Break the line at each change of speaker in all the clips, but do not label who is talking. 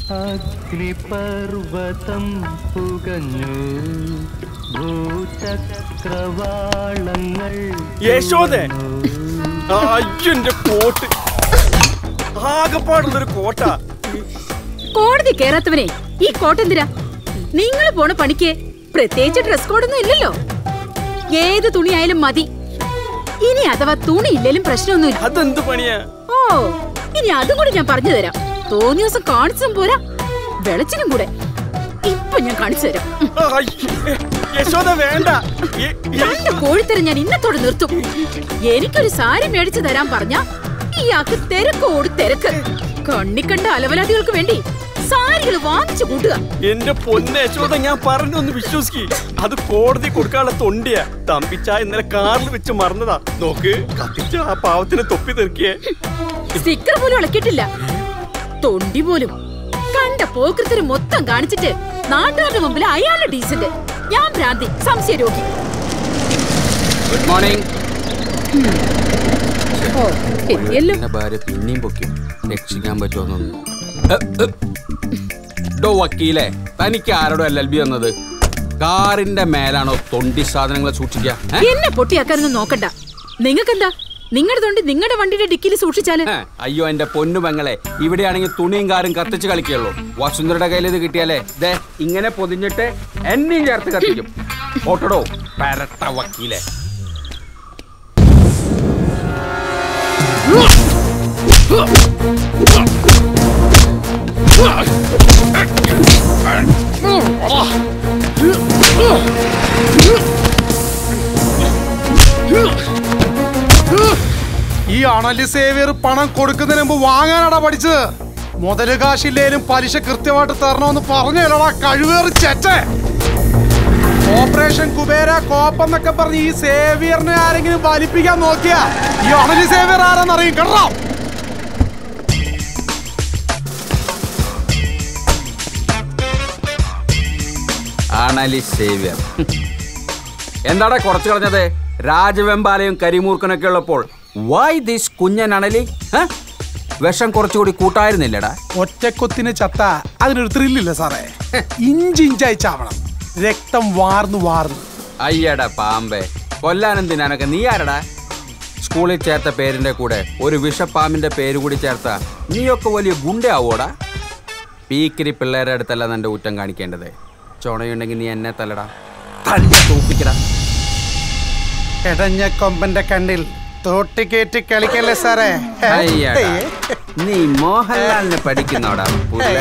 അഗ്നിപർവതം പുകഞ്ഞു ഭൂചക്രവാളങ്ങൾ
യശോദേ അയ്യന്റെ coat ആകപ്പാടുള്ളൊരു കോട്ട
കോടതി കേറാത്തവനെ ഈ കോട്ടെന്തിരാ നിങ്ങൾ പോണ പണിക്ക് പ്രത്യേകിച്ച് ഡ്രസ് കോഡൊന്നും ഇല്ലല്ലോ ഏത് തുണിയായാലും മതി ഇനി അഥവാ തുണി ഇല്ലേലും പ്രശ്നമൊന്നുമില്ല
അതെന്ത് പണിയാ
ഓ ഇനി അതും കൂടി ഞാൻ പറഞ്ഞു തരാം തോന്നിയ ദിവസം കാണിച്ചും പോരാ വെളച്ചിനും കൂടെ ഇപ്പൊ ഞാൻ കാണിച്ചു തരാം ഉം.
അയ്യേ, യശോദ വേണ്ട എ- എ-
രണ്ട് കോഴിത്തരം ഞാൻ ഇന്നത്തോടെ നിർത്തും എനിക്കൊരു സാരി മേടിച്ചു തരാൻ പറഞ്ഞ ഇയാൾക്ക് തിരക്കോട് തിരക്ക് കണ്ണിക്കണ്ട അലവലാദികൾക്ക് വേണ്ടി സാരികൾ വാങ്ങിച്ചു കൂട്ടുക
എന്റെ പൊന്ന യശോദ ഞാൻ പറഞ്ഞൊന്ന് വിശ്വസിക്ക് അത് കോടതി കൊടുക്കാനുള്ള തൊണ്ടിയാ തമ്പിച്ച ഇന്നലെ കാറിൽ വെച്ച് മറന്നതാ നോക്ക് കത്തിച്ച ആ പാവത്തിന് തൊപ്പി തെറിക്കേ
സ്റ്റിക്കർ പോലും ഇളക്കിയിട്ടില്ല തൊണ്ടി പോലും കണ്ട പോക്കൃത്തിന് മൊത്തം കാണിച്ചിട്ട് നാട്ടുകാരുടെ മുമ്പിൽ അയാളുടെ ഡീസന്റ് ഞാൻ ഭ്രാന്തി സംശയ രോഗി
ഗുഡ് മോർണിംഗ്
ഓ എത്തിയല്ലോ
എന്റെ ഭാര്യ പിന്നെയും പൊക്കും രക്ഷിക്കാൻ പറ്റുമെന്നൊന്നും ഡോ വക്കീലെ തനിക്ക് ആരോടോ എൽ എൽ ബി വന്നത് കാറിന്റെ മേലാണോ തൊണ്ടി സാധനങ്ങൾ സൂക്ഷിക്കുക ഏ?
എന്നെ പൊട്ടിയാക്കാനൊന്നും നോക്കണ്ട നിങ്ങൾക്കെന്താ നിങ്ങളുടെ തൊണ്ടി നിങ്ങളുടെ വണ്ടിയുടെ ഡിക്കിയിൽ സൂക്ഷിച്ചാല്
ഏ, അയ്യോ എന്റെ പൊന്നു പെങ്ങളെ ഇവിടെയാണെങ്കിൽ തുണിയും കാറും കത്തിച്ച് കളിക്കുള്ളൂ വസുന്ധരയുടെ കയ്യിൽ ഇത് കിട്ടിയാലേ ദേ ഇങ്ങനെ പൊതിഞ്ഞിട്ട് എന്നെയും ചേർത്ത് കത്തിക്കും ഓട്ടടോ പരട്ട വക്കീലെ
ഈ അണലി സേവിയർ പണം കൊടുക്കുന്നതിന് മുമ്പ് വാങ്ങാനാടാ പഠിച്ചത് മുതല് കാശില്ലേലും പലിശ കൃത്യമായിട്ട് തരണമെന്ന് പറഞ്ഞല്ലടാ കഴിവേറി ചെറ്റേ ഓപ്പറേഷൻ കുബേര കോപ്പെന്നൊക്കെ പറഞ്ഞ് ഈ സേവിയറിനെ ആരെങ്കിലും വലിപ്പിക്കാൻ നോക്കിയാ ഈ അണലി സേവിയർ ആരാന്നറിയും കേട്ടോ
ആണലി സേവ്യർ എന്താടാ കുറച്ച് കളഞ്ഞത് രാജവെമ്പാലയും കരിമൂർക്കനൊക്കെ ഉള്ളപ്പോൾ വൈ ദിസ് കുഞ്ഞൻ അണലി ഹ? വിഷം കുറച്ചുകൂടി കൂട്ടായിരുന്നില്ലടാ
ഒറ്റക്കൊത്തിന് ചത്ത അതിനൊരു ത്രില്ലില്ല സാറേ ഇഞ്ചി ഇഞ്ചായി ചാവണം രക്തം വാർന്നു വാർന്നു
അയ്യടാ പാമ്പേ കൊല്ലാനും തിന്നാനൊക്കെ നീ ആരടാ സ്കൂളിൽ ചേർത്ത പേരിന്റെ കൂടെ ഒരു വിഷപ്പാമ്പിന്റെ പേര് കൂടി ചേർത്ത നീയൊക്കെ വലിയ ഗുണ്ടയാവോടാ പീക്കിരി പിള്ളേരുടെ അടുത്തല്ല നിന്റെ ഊറ്റം കാണിക്കേണ്ടത് ചുണയുണ്ടെങ്കിൽ നീ എന്നെ തല്ലടാ തല്ല തൂപ്പിക്കടാ
എടഞ്ഞ കൊമ്പന്റെ കണ്ണിൽ തോട്ടിക്കേറ്റി കളിക്കല്ലേ സാറേ
അയ്യടാ നീ മോഹൻലാലിനെ പഠിക്കുന്നോടാ പുല്ല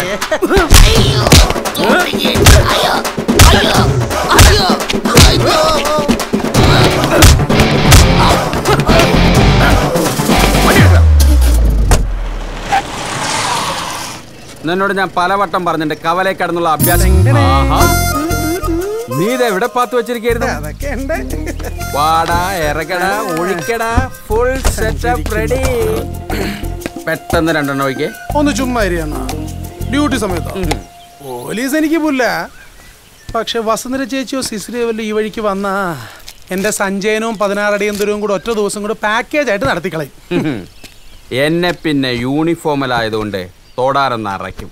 നിന്നോട് ഞാൻ പലവട്ടം പറഞ്ഞിട്ടുണ്ട് കവലെ കടന്നുള്ള അഭ്യാസം ആഹാ. നീ ഇത് എവിടെ പാത്ത് വെച്ചിരിക്കുന്നു
അതൊക്കെ ഉണ്ട്
വാടാ ഇറങ്ങടാ ഒഴിക്കടാ ഫുൾ സെറ്റപ്പ് റെഡി പെട്ടെന്ന് രണ്ടെണ്ണം ഒഴിക്കേ
ഒന്ന് ചുമ്മാ ഇരിയെന്നാ ഡ്യൂട്ടി സമയത്തോ പോലീസ് എനിക്ക് പുല്ല പക്ഷെ വസുന്ധര ചേച്ചിയോ സിസിലിയോ വല്ല ഈ വഴിക്ക് വന്നാ എന്റെ സഞ്ജയനവും പതിനാറടിയും ദൂരവും കൂടെ ഒറ്റ ദിവസം കൂടെ പാക്കേജ് ആയിട്ട് നടത്തിക്കളയും
എന്നെ പിന്നെ യൂണിഫോമിലായതുകൊണ്ട് തൊടാരെന്ന് അറയ്ക്കും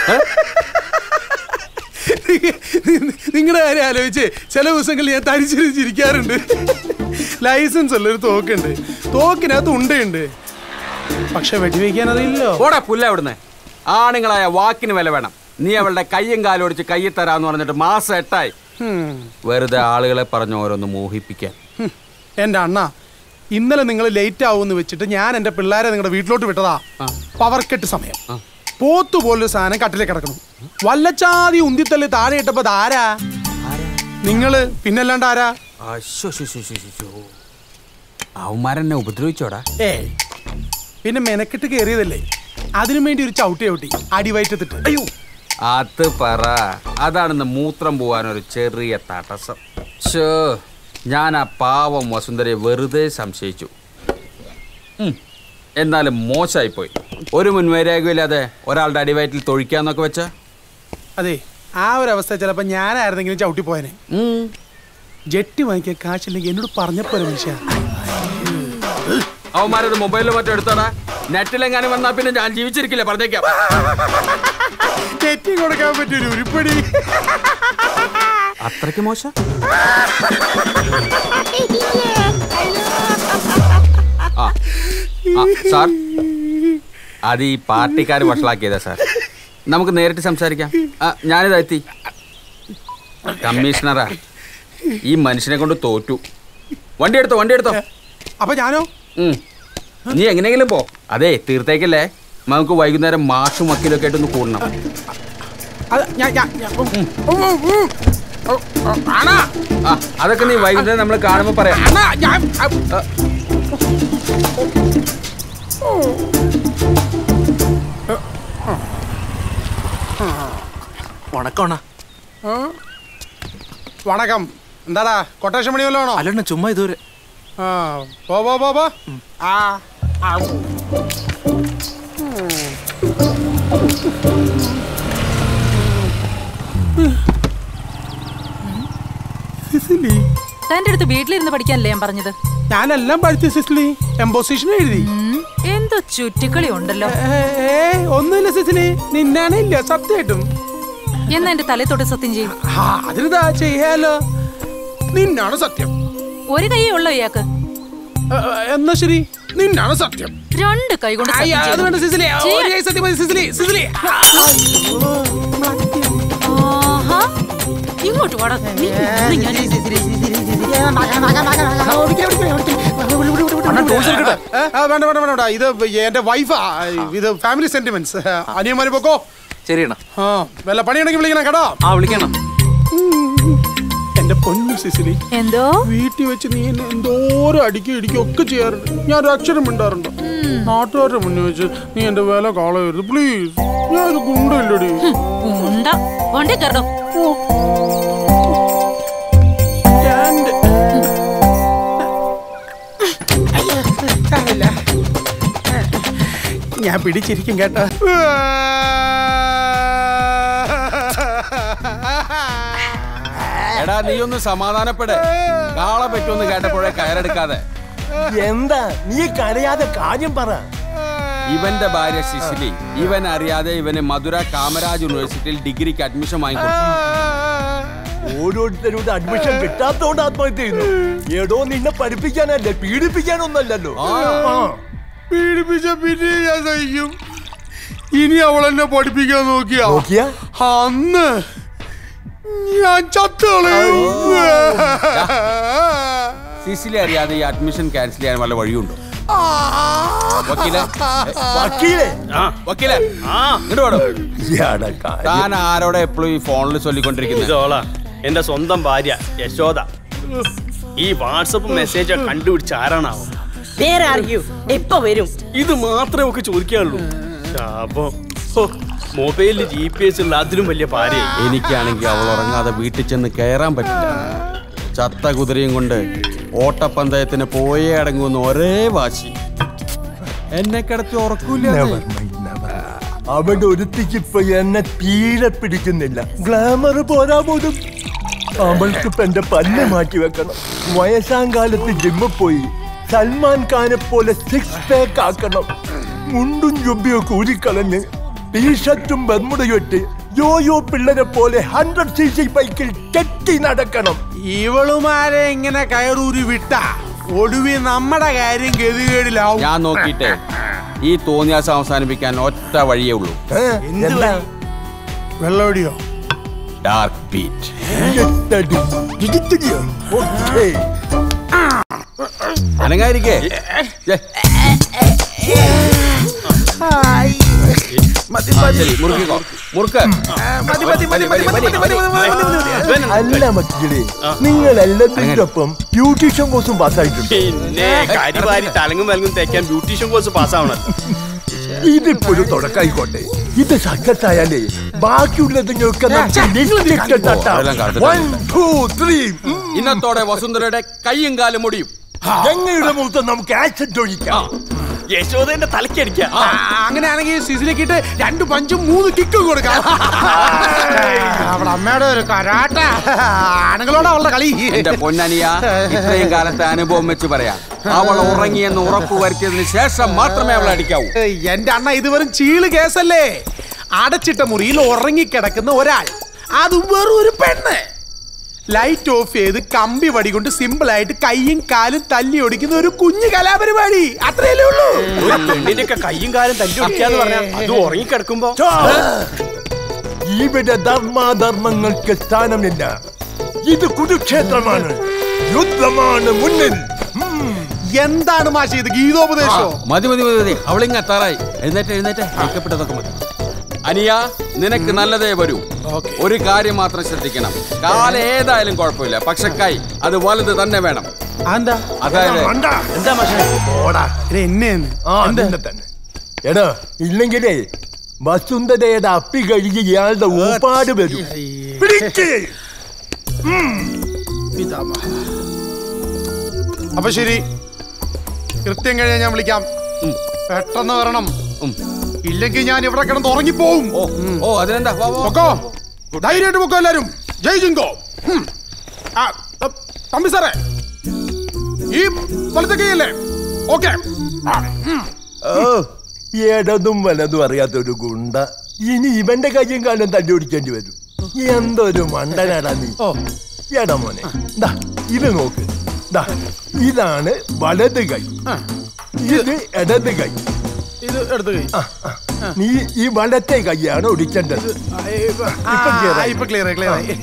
നിങ്ങളുടെ കാര്യം ആലോചിച്ച് ചില ദിവസങ്ങളിൽ ഞാൻ തരിച്ചിരിക്കാറുണ്ട് ലൈസൻസ് ഉള്ള ഒരു തോക്കുണ്ട് തോക്കിനകത്ത് ഉണ്ടയുണ്ട് പക്ഷെ വെടിവെക്കാൻ അതില്ലോ
ഓടാ പുല്ല അവിടുന്ന് ആണുങ്ങളായ വാക്കിന് വില വേണം നീ അവളുടെ കയ്യും കാലും ഒടിച്ച് കയ്യിൽ തരാന്ന് പറഞ്ഞിട്ട് മാസം എട്ടായി വെറുതെ ആളുകളെ പറഞ്ഞ് ഓരോന്ന് മോഹിപ്പിക്കാൻ
എന്റെ അണ്ണ ഇന്നലെ നിങ്ങൾ ലേറ്റ് ആവുമെന്ന് വെച്ചിട്ട് ഞാൻ എന്റെ പിള്ളേരെ നിങ്ങളുടെ വീട്ടിലോട്ട് വിട്ടതാ പവർ കെട്ട് സമയം പോത്തു പോലൊരു സാധനം കട്ടിലേക്ക് കിടക്കണം വല്ലച്ചാതി ഉന്തിത്തള്ളി താഴെ ഇട്ടപ്പോ ആരാ നിങ്ങള് പിന്നല്ലാണ്ട് ആരാ
അവന്മാരെന്നെ ഉപദ്രവിച്ചോടാ
ഏയ് പിന്നെ മെനക്കെട്ട് കയറിയതല്ലേ അതിനു വേണ്ടി ഒരു ചവിട്ടി ചവിട്ടി അടിവയറ്റത്തിട്ട് അയ്യോ
അത് പറ അതാണെന്ന് മൂത്രം പോവാൻ ഒരു ചെറിയ തടസ്സം ഷോ ഞാൻ ആ പാവം വസുന്ധരയെ വെറുതെ സംശയിച്ചു ഉം. എന്നാലും മോശമായിപ്പോയി ഒരു മുൻവൈരാഗ്യമില്ലാതെ ഒരാളുടെ അടിവയറ്റിൽ തൊഴിക്കാന്നൊക്കെ വെച്ച
അതെ ആ ഒരു അവസ്ഥ ചിലപ്പോ ഞാനായിരുന്നെങ്കിലും ചവിട്ടി പോയനെ ജെട്ടി വാങ്ങിക്കാൻ കാശില്ലെങ്കിൽ എന്നോട് പറഞ്ഞപ്പോലെ മനുഷ്യ
അവന്മാരത് മൊബൈലിൽ മറ്റോ എടുത്തോടാ നെറ്റിലെങ്ങാനും വന്നാ പിന്നെ ഞാൻ ജീവിച്ചിരിക്കില്ല പറഞ്ഞേക്കാം
തെറ്റി കൊടുക്കാൻ പറ്റൊരു ഉരുപ്പടി
അത്രയ്ക്ക് മോശം ആ ആ, സാർ അത് ഈ പാർട്ടിക്കാർ വഷളാക്കിയതാ സാർ നമുക്ക് നേരിട്ട് സംസാരിക്കാം ആ, ഞാനിതാ എത്തി കമ്മീഷണറാ ഈ മനുഷ്യനെ കൊണ്ട് തോറ്റു വണ്ടി എടുത്തോ വണ്ടി എടുത്തോ
അപ്പൊ ഞാനോ
ഉം. നീ എങ്ങനെയെങ്കിലും പോ അതെ തീർത്തേക്കല്ലേ നമുക്ക് വൈകുന്നേരം മാഷും വക്കീലൊക്കെ ആയിട്ടൊന്ന് കൂടണം
അത് ഞാൻ ഞാൻ ഞാൻ- ഉം, ഉം, ഉം, ഉം. ഓ, ഓ, ആണാ
ആ അതൊക്കെ നീ വൈകുന്നേരം നമ്മൾ കാണുമ്പോ പറയാം
ആണാ ഞാൻ ആ,
ആ,
വണക്കോണ
വണക്കം എന്താടാ കൊട്ടേഷൻ മണി വല്ലതും ആണോ
അല്ലണ്ണ ചുമ്മാ ഇതുവരെ
ആ പോ പോ പോ പോ ആ ആ. സിസിലി
തന്റെ അടുത്ത് വീട്ടിലിരുന്ന് പഠിക്കാനല്ലേ ഞാൻ പറഞ്ഞത്
ഞാനെല്ലാം പഠിച്ചു സിസിലി എംബോസിഷൻ എഴുതി
ഉം, എന്തോ ചുറ്റിക്കളി ഉണ്ടല്ലോ
ഏ, ഏ, ഒന്നുമില്ല സിസിലി നിന്നാണ് ഇല്ല സത്യമായിട്ടും
എന്നാ എന്റെ തലയിൽ തൊട്ട് സത്യം ചെയ്യും
ആ അതിനിതാ ചെയ്യാലോ നിന്നാണ് സത്യം
ഒരു കൈയേ ഉള്ളോ ഇയാൾക്ക്
ഏ, എന്നാ ശരി നിന്നാണ് സത്യം
രണ്ട് കൈ കൊണ്ട്
അയ്യ,
സത്യം
അത് വേണ്ട
ചെയ്തു.
സിസിലി ഒരു
ചെയ്യാൻ.
കൈ സത്യം മതി സിസിലി സിസിലി
ആഹാ. ഇങ്ങോട്ട് വാടാ നീ ഇന്ന് ഞാൻ
ഏ, ആ, വേണ്ട വേണ്ട വേണ്ട വേണ്ട ഇത് എന്റെ വൈഫാ ഇത് ഫാമിലി സെന്റിമെന്റ്സ് അനിയന്മാര് പോക്കോ
ശരിയണ്ണ
ആ വല്ല പണിയുണ്ടെങ്കിൽ വിളിക്കണം കേട്ടോ
ആ വിളിക്കണം
എന്റെ പൊന്നു സിസിലി
എന്തോ
വീട്ടിൽ വെച്ച് നീ എന്നെ എന്തോരം അടിക്കും ഇടിക്കും ഒക്കെ ചെയ്യാറുണ്ട് ഞാൻ ഒരു അക്ഷരം മിണ്ടാറുണ്ട് നാട്ടുകാരുടെ മുന്നിൽ വെച്ച് നീ എന്റെ വില കാളയരുത് പ്ലീസ് ഞാൻ ഒരു ഗുണ്ടല്ലടി
ഉണ്ട വണ്ടി കയറോ
സ്റ്റാൻഡ്. സാരമില്ല. ഞാൻ പിടിച്ചിരിക്കും കേട്ടോ
എടാ നീ ഒന്ന് സമാധാനപ്പെടേ കാളെ പറ്റുമെന്ന് കേട്ടപ്പോഴേ കയറെടുക്കാതെ
എന്താ നീ കരയാതെ കാര്യം പറ
ഇവന്റെ ഭാര്യ സിസിലി ഇവൻ അറിയാതെ ഇവന് മധുര കാമരാജ് യൂണിവേഴ്സിറ്റിയിൽ ഡിഗ്രിക്ക് അഡ്മിഷൻ വാങ്ങിക്കൊടുത്തു
ഓരോരുത്തരുടെ അഡ്മിഷൻ കിട്ടാത്തോണ്ട് ആത്മഹത്യ ചെയ്യുന്നു എടോ നിന്നെ പഠിപ്പിക്കാനല്ലേ പീഡിപ്പിക്കാനൊന്നല്ലല്ലോ ആ.
പീഡിപ്പിച്ച പിന്നെ ഞാൻ സഹിക്കും ഇനി അവൾ എന്നെ പഠിപ്പിക്കാൻ നോക്കിയാ
നോക്കിയാ
അന്ന് ഞാൻ ചത്തുകളയും
സിസിലി അറിയാതെ ഈ അഡ്മിഷൻ ക്യാൻസൽ ചെയ്യാൻ വല്ല വഴിയുണ്ടോ വക്കീലെ
വക്കീലേ
ആ
വക്കീലെ
ആ
ഇങ്ങോട്ട് വേണം
ഇയാടെ കാര്യം.
താൻ ആരോടെ എപ്പോഴും ഈ ഫോണിൽ ചൊല്ലിക്കൊണ്ടിരിക്കുന്നത്
ഇതോളാ എന്റെ സ്വന്തം ഭാര്യ യശോദ ഈ വാട്സപ്പ് മെസ്സേജ് കണ്ടുപിടിച്ച ആരാണാവോ
വേറെ ആർഗ്യൂ എപ്പോ വരും
ഇത് മാത്രമേ ഒക്കെ ചോദിക്കാനുള്ളൂ ശാപം ഹോ, മൊബൈലിൽ ജി പി എസ് ഉള്ള അതിലും വലിയ ഭാര്യ
എനിക്കാണെങ്കിൽ അവൾ ഉറങ്ങാതെ വീട്ടിൽ ചെന്ന് കയറാൻ പറ്റില്ല ചത്ത കുതിരയും കൊണ്ട് ഓട്ടപ്പന്തയത്തിന് പോയേ അടങ്ങുന്ന ഒരേ വാശി എന്നെ കിടത്തി ഉറക്കൂല
Never mind, never. അവിടെ ഒരുത്തിക്ക് ഇപ്പൊ എന്നെ തീരെ പിടിക്കുന്നില്ല ഗ്ലാമർ പോരാ പോലും അവൾക്ക് ഇപ്പൊ എന്റെ പല്ല് മാറ്റി വെക്കണം വയസ്സാം കാലത്ത് ജിമ്മിൽ പോയി സൽമാൻ ഖാനെ പോലെ സിക്സ് പാക്ക് ആക്കണം മുണ്ടും ജുബിയൊക്കെ ഊരിക്കളഞ്ഞ് ടീഷർട്ടും ബർമുടയും ഇട്ട് യോയോ പിള്ളേരെ പോലെ ഹൺഡ്രഡ് സി സി ബൈക്കിൽ കെട്ടി നടക്കണം
ഇവളുമാരെ ഇങ്ങനെ കയറൂരി വിട്ട ഒടുവി നമ്മുടെ കാര്യം ഗതികേടിലാവും
ഞാൻ നോക്കിയിട്ടേ ഈ തോന്നിയാസം അവസാനിപ്പിക്കാൻ ഒറ്റ വഴിയേ ഉള്ളൂ
ഏ? എന്താ
വെള്ളോടിയോ
ഡാർക്ക് ബീറ്റ്
ഇതെത്തടി. ഇടിത്തിടിയോ? ഓക്കേ.
അനങ്ങായിരിക്കേ ഏ. ആ, ശരി, മുറുക്കിക്കോ. മുറുക്ക്. വലി, വലി, വലി, വലി, വലി, വലി.
അല്ല മക്കളെ നിങ്ങൾ എല്ലാത്തിനൊപ്പം ബ്യൂട്ടീഷ്യൻ കോഴ്സും പാസ്സായിട്ടുണ്ട്
പിന്നെ കരിവാരി തലങ്ങും വലങ്ങും തേക്കാൻ ബ്യൂട്ടീഷ്യൻ കോഴ്സ് പാസ്സാവണം
ഇതിപ്പോ ഒരു തുടക്കായിക്കോട്ടെ ഇത് സക്സസ് ആയാലേ ബാക്കിയുള്ളതിനൊക്കെ നമുക്ക് ലിസ്റ്റിട്ട് തട്ടാം.
അതെല്ലാം കറുത്തിട്ട്
One, two, three. ഉം.
ഇന്നത്തോടെ വസുന്ധരയുടെ കൈയും കാലും മുടിയും
ഞങ്ങളുടെ മുഖത്ത് നമുക്ക് ആക്സിഡന്റ് ഒഴിക്കാം
യശോദന്റെ തലക്കടിക്കാം
ആ, അങ്ങനെയാണെങ്കിൽ സിസിലേക്കിട്ട് രണ്ട് പഞ്ചും മൂന്ന് കിക്കും കൊടുക്കാം അവളെ അമ്മയുടെ ഒരു കരാട്ട ആണുങ്ങളോട് അവളുടെ കളി
എന്റെ പൊന്നനിയ ഇത്രയും കാലത്തെ അനുഭവം വെച്ച് പറയാം അവൾ ഉറങ്ങിയെന്ന് ഉറപ്പ് വരുത്തിയതിന് ശേഷം മാത്രമേ അവളെ അടിക്കാവൂ
ഏയ്, എന്റെ അണ്ണ ഇത് വെറും ചീള് കേസല്ലേ അടച്ചിട്ട മുറിയിൽ ഉറങ്ങിക്കിടക്കുന്ന ഒരാൾ അതും വെറും ഒരു പെണ്ണ് ലൈറ്റ് ഓഫ് ചെയ്ത് കമ്പി വടി കൊണ്ട് സിമ്പിൾ ആയിട്ട് കൈയും കാലും തല്ലി ഒടിക്കുന്ന ഒരു കുഞ്ഞു കലാപരിപാടി അത്രയല്ലേ ഉള്ളൂ
ഒരു പെണ്ണിന്റെ ഒക്കെ കയ്യും കാലും തല്ലി ഒടിക്കാന്ന് പറഞ്ഞാ അത് ഉറങ്ങിക്കിടക്കുമ്പോ
ഇവിടെ ധർമാധർമ്മങ്ങൾക്ക് സ്ഥാനമില്ല ഇത് കുരുക്ഷേത്രമാണ് യുദ്ധമാണ് മുന്നിൽ
എന്താണ് മാഷി ഇത് ഗീതോപദേശോ
മതി മതി മതി മതി അവളിങ്ങ എത്താറായി എഴുന്നേറ്റ് എഴുന്നേറ്റ് അയക്കപ്പെട്ടതൊക്കെ മതി അനിയ നിനക്ക് നല്ലതേ വരൂ ഒരു കാര്യം മാത്രം ശ്രദ്ധിക്കണം കാല ഏതായാലും കുഴപ്പമില്ല പക്ഷെ കൈ അത് വലുത് തന്നെ വേണം
എന്താ
അതായത്
മണ്ട.
എന്താ മാഷേ
ഓടാ
എന്നെയെന്ന്
ആ നിന്നെ തന്നെ എടാ ഇല്ലെങ്കിലേ വസുന്ധരയുടെ അപ്പി കഴുകി ഇയാളുടെ ഊപ്പാട് വരും പിടിക്ക്.
അപ്പൊ ശരി കൃത്യം കഴിഞ്ഞാൽ ഞാൻ വിളിക്കാം പെട്ടെന്ന് വരണം
ഉം.
ഇല്ലെങ്കിൽ ഞാൻ ഇവിടെ കിടന്ന് ഉറങ്ങിപ്പോവും
ഓ ഓ അതിനെന്താ വാ, വാ.
പൊക്കോ ധൈര്യമായിട്ട് പൊക്കോ എല്ലാരും ജയ് ജിങ്കോ ഹും. ആ, ത- തമ്പി സാറേ ഈ വലത്തെ കൈയല്ലേ ഓക്കെ
ഓ ഇടതും വലതും അറിയാത്ത ഒരു ഗുണ്ട ഇനി ഇവന്റെ കയ്യും കാലം തല്ലി ഓടിക്കേണ്ടി വരും എന്തൊരു മണ്ടനാടാ നീ
ഓ
എടാ മോനെ ദാ ഇത് നോക്ക് ദാ ഇതാണ് വലത് കൈ
ആ,
ഇത് ഇടത് കൈ
ഇത് എടുത്ത് കൈ
ആ, ആ. നീ ഈ വലത്തെ കൈയാണ് ഒടിക്കേണ്ടത്
ആ, ഇപ്പൊ
clear ആയി.
ഇപ്പൊ ക്ലിയർ ആയി ക്ലിയർ ആയി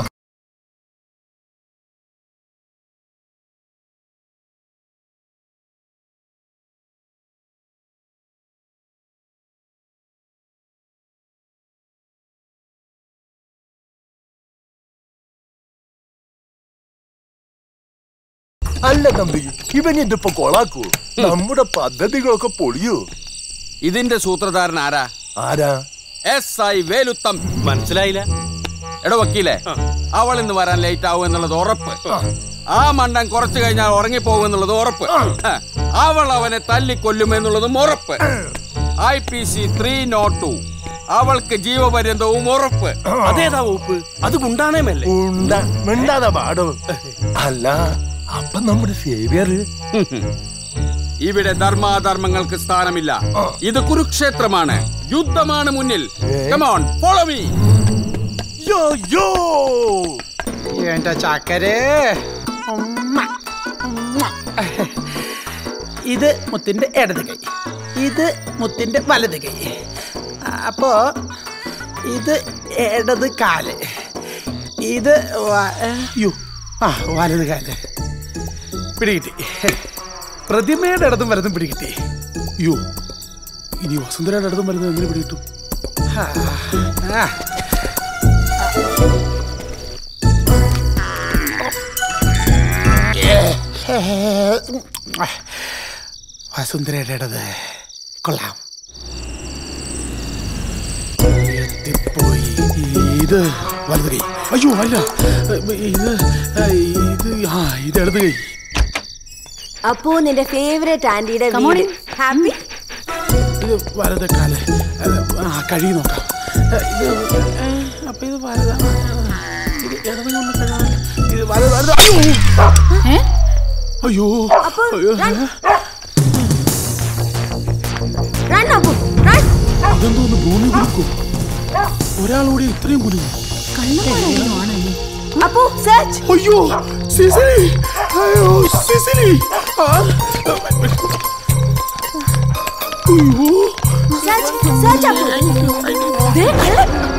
അല്ല തമ്പി ഇവൻ ഇതിപ്പോ കൊളാക്കൂ നമ്മുടെ പദ്ധതികളൊക്കെ പൊളിയൂ
ഇതിന്റെ സൂത്രധാരൻ ആരാ
ആരാ
എസ് ഐ വേലുത്തം
മനസ്സിലായില്ല
എടോ വക്കീലേ അവൾ ഇന്ന് വരാൻ ലേറ്റ് ആവും എന്നുള്ളത് ഉറപ്പ് ആ മണ്ടൻ കുറച്ചു കഴിഞ്ഞാൽ ഉറങ്ങിപ്പോകും എന്നുള്ളത് ഉറപ്പ് അവൾ അവനെ തല്ലിക്കൊല്ലുമെന്നുള്ളതും ഉറപ്പ് I P C three naught two അവൾക്ക് ജീവപര്യന്തവും ഉറപ്പ്
അതേതാ വകുപ്പ് അത് ഗുണ്ടാണേമല്ലേ
ഉണ്ട മിണ്ടാതെ പാടോ അല്ല അപ്പൊ നമ്മുടെ സേവിയർ
ഇവിടെ ധർമാധർമ്മങ്ങൾക്ക് സ്ഥാനമില്ല ഇത് കുരുക്ഷേത്രമാണ് യുദ്ധമാണ് മുന്നിൽ കമോൺ ഫോളോ മീ
യോ യോ
എന്റെ ചക്കരേ ഉമ്മ, ഉമ്മ. ഇത് മുത്തിന്റെ ഇടത് കൈ ഇത് മുത്തിന്റെ വലത് കൈ അപ്പോ ഇത് ഇടത് കാല് ഇത് വ- യ്യോ, ആ വലത് കാല് പിടികിട്ടി പ്രതിമയുടെ ഇടതും വലതും പിടികിട്ടി യോ ഇനി വസുന്ധരയുടെ ഇടതും വലതും എങ്ങനെ പിടികിട്ടും ആ, ആ. വസുന്ധരയുടെ ഇടത് കൊള്ളാം എത്തിപ്പോയി ഇത് വലത് കൈ അയ്യോ അല്ല ഇത് ഇത് ആ ഇത് ഇടത് കൈ
അപ്പോ നിന്റെ ഫേവറേറ്റ് ആന്റിയുടെ
Come on
വീട്
in.
ഹാപ്പി
ഇത് വലത് കാല് ആ കഴി നോക്കാം ഇത് ഏ, അപ്പൊ ഇത് വലതാണ് ഇത് ഇടത് കൊണ്ട് കഴുകാം. ഇത് വലത് വലത് അയ്യോ
ഏ?
അയ്യോ
അപ്പോ
അയ്യോ
run. Run, Appu, run.
അതെന്തോന്ന് ഭൂമി കുലുക്കും ഒരാളൂടെ ഇത്രയും കുലുക്കും
അപ്പു search.
അയ്യോ സിസിലി അയ്യോ സിസിലി ആ. അയ്യോ
Search, search, അപ്പു. ദേ, കള്ളൻ.